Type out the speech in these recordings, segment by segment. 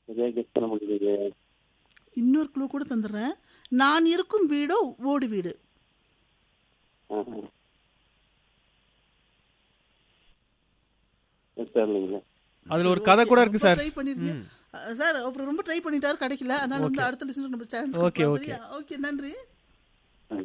சரியா கெஸ் பண்ண முடியலையே இன்னொரு க்ளூ கூட தந்துடுறேன் நான் இருக்கும் வீடோ ஓடு வீடு ஆஹா. தெரியலைங்களே அதுல ஒரு கதை கூட இருக்கு சார் ட்ரை பண்ணிருக்கேன் அஹ் சார் அப்புறம் ரொம்ப ட்ரை பண்ணிட்டாரு கிடைக்கல அதனால வந்து அடுத்த லிசனர் நம்ம சான்ஸ் Okay, okay. ஓகே நன்றி ம்.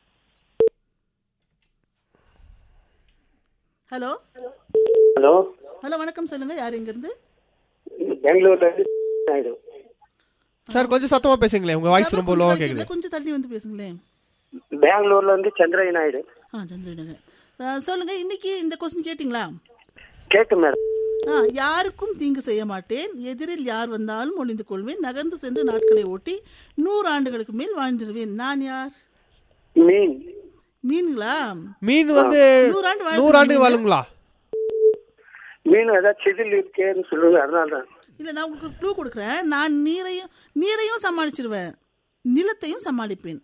ஹலோ ஹலோ ஹலோ வணக்கம் சொல்லுங்க யார் எங்க இருந்து பெங்களூர்ல இருந்து நாயுடு சார் கொஞ்சம் சத்தமா பேசுங்களேன் உங்க வாய்ஸ் ரொம்ப லோவா கேக்குது கொஞ்சம் தள்ளி வந்து பேசுங்களேன் பெங்களூர்ல இருந்து சந்திரய் நாயுடு ஆ சந்திரநகர் அஹ் சொல்லுங்க இன்னைக்கு இந்த கொஸ்டின் கேட்டிங்களா கேட்டு மேடம் ஆ யாருக்கும் தீங்கு செய்ய மாட்டேன் எதிரில் யார் வந்தாலும் ஒளிந்து கொள்வேன் நகர்ந்து சென்று நாட்களை ஓட்டி நூறு ஆண்டுகளுக்கு மேல் வாழ்ந்துருவேன் நான் யார் மீன் மீன்களா மீன் வந்து நூறாண்டு வாழ்ந்து நூறாண்டு மீன். வாழுங்களா மீன் ஏதாவது செதில் இருக்கேன்னு சொல்லுங்க அதனால தான் இல்ல நான் உங்களுக்கு க்ளூ கொடுக்குறேன் நான் நீரையும் நீரையும் சமாளிச்சிருவேன் நிலத்தையும் சமாளிப்பேன்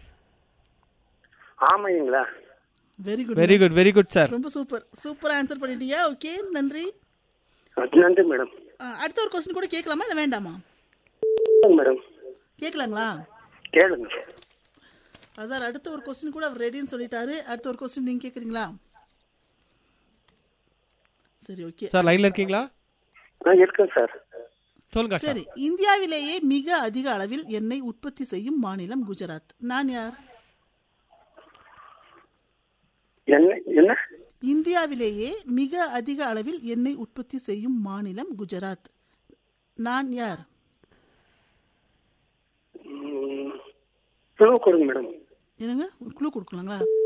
ஆமைங்களா very good very good very good sir ரொம்ப சூப்பர் சூப்பர் ஆன்சர் பண்ணிட்டீங்க ஓகே நன்றி நன்றி மேடம் ஆ, அடுத்த ஒரு கொஸ்டின் கூட கேட்கலாமா இல்ல வேண்டாமா மேடம் கேட்கலாங்களா கேளுங்க சார் அடுத்த ஒரு கொஸ்டின் கூட அவர் ரெடின்னு சொல்லிட்டாரு அடுத்த ஒரு கொஸ்டின் நீங்க கேக்குறீங்களா சரி ஓகே சார் லைன்ல இருக்கீங்களா நான் இருக்கேன் சார் சொல்லுங்க சார் சரி இந்தியாவிலேயே மிக அதிக அளவில் எண்ணெய் உற்பத்தி செய்யும் மாநிலம் குஜராத் நான் யார் என்ன என்ன இந்தியாவிலேயே மிக அதிக அளவில் எண்ணெய் உற்பத்தி செய்யும் மாநிலம் குஜராத் நான் யார் குழு கொடுங்க மேடம் என்னங்க க்ளூ கொடுக்கலாங்களா